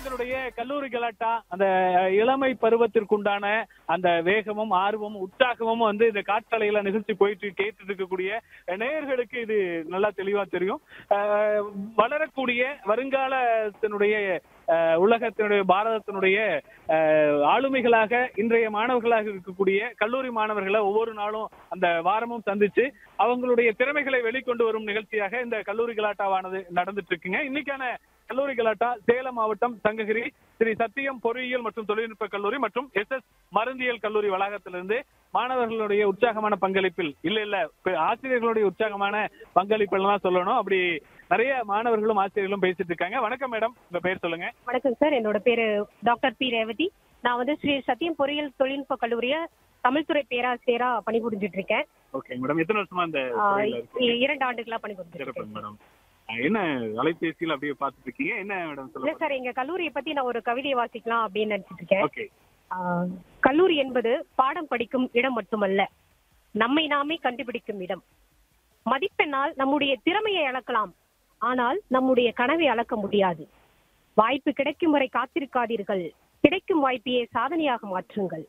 இதனுடைய கல்லூரி கலாட்டா அந்த இளமை பருவத்திற்குண்டான அந்த வேகமும் ஆர்வமும் உற்சாகமும் வந்து இந்த காற்றலையில நிகழ்ச்சி போயிட்டு கேட்டுட்டு இருக்கக்கூடிய நேயர்களுக்கு இது நல்லா தெளிவா தெரியும் அஹ், வளரக்கூடிய வருங்காலத்தினுடைய அஹ், உலகத்தினுடைய பாரதத்தினுடைய அஹ், ஆளுமைகளாக இன்றைய மாணவர்களாக இருக்கக்கூடிய கல்லூரி மாணவர்களை ஒவ்வொரு நாளும் அந்த வாரமும் சந்திச்சு அவங்களுடைய திறமைகளை வெளிக்கொண்டு வரும் நிகழ்ச்சியாக இந்த கல்லூரி கலாட்டாவானது நடந்துட்டு இருக்குங்க இன்னைக்கான கல்லூரி கலாட்டா சேலம் மாவட்டம் சங்ககிரி ஸ்ரீ சத்தியம் பொறியியல் மற்றும் தொழில்நுட்ப கல்லூரி மற்றும் எஸ் எஸ் மருந்தியல் கல்லூரி வளாகத்திலிருந்து மாணவர்களுடைய உற்சாகமான பங்களிப்பில் இல்ல இல்ல இப்ப ஆசிரியர்களுடைய உற்சாகமான பங்களிப்பில் தான் சொல்லணும் அப்படி நிறைய மாணவர்களும் ஆசிரியர்களும் பேசிட்டு இருக்காங்க வணக்கம் மேடம் உங்க பேர் சொல்லுங்க வணக்கம் சார் என்னோட பேரு டாக்டர் பி ரேவதி நான் வந்து ஸ்ரீ சத்தியம் பொறியியல் தொழில்நுட்ப கல்லூரிய தமிழ்துறை பேராசிரியரா பணிபுரிஞ்சிட்டு இருக்கேன் ஓகே மேடம் எத்தனை வருஷமா இந்த ஆஹ் துறையில இருக்கீங்க? இ- இரண்டு ஆண்டுகளா பணிபுரிஞ்சிட்டு சிறப்புங்க இருக்கேன் மேடம் அஹ் என்ன அலைபேசியில் அப்படியே பார்த்துட்டு இருக்கீங்க என்ன மேடம் இல்ல சொல்ல சார் எங்க கல்லூரியை பத்தி நான் ஒரு கவிதையை வாசிக்கலாம் அப்படின்னு நினைச்சிட்டு இருக்கேன் ஓகே ஆஹ் கல்லூரி என்பது பாடம் படிக்கும் இடம் மட்டுமல்ல நம்மை நாமே கண்டுபிடிக்கும் இடம் மதிப்பெண்ணால் நம்முடைய திறமையை அளக்கலாம் ஆனால் நம்முடைய கனவை அளக்க முடியாது வாய்ப்பு கிடைக்கும் வரை காத்திருக்காதீர்கள் கிடைக்கும் வாய்ப்பையே சாதனையாக மாற்றுங்கள்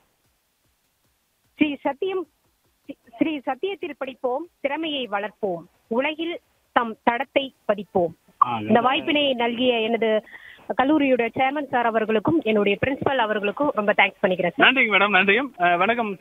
ஸ்ரீ சத்தியம் ஸ்ரீ சத்தியத்தில் படிப்போம் திறமையை வளர்ப்போம் உலகில் தம் தடத்தை பதிப்போம் இந்த வாய்ப்பினை நல்கிய எனது கல்லூரியோட சேர்மன் சார் அவர்களுக்கும் என்னுடைய பிரின்சிபல் அவர்களுக்கும் ரொம்ப தேங்க்ஸ் பண்ணிக்கிறேன் சார் நன்றிங்க மேடம் நன்றியும் அஹ் வணக்கம்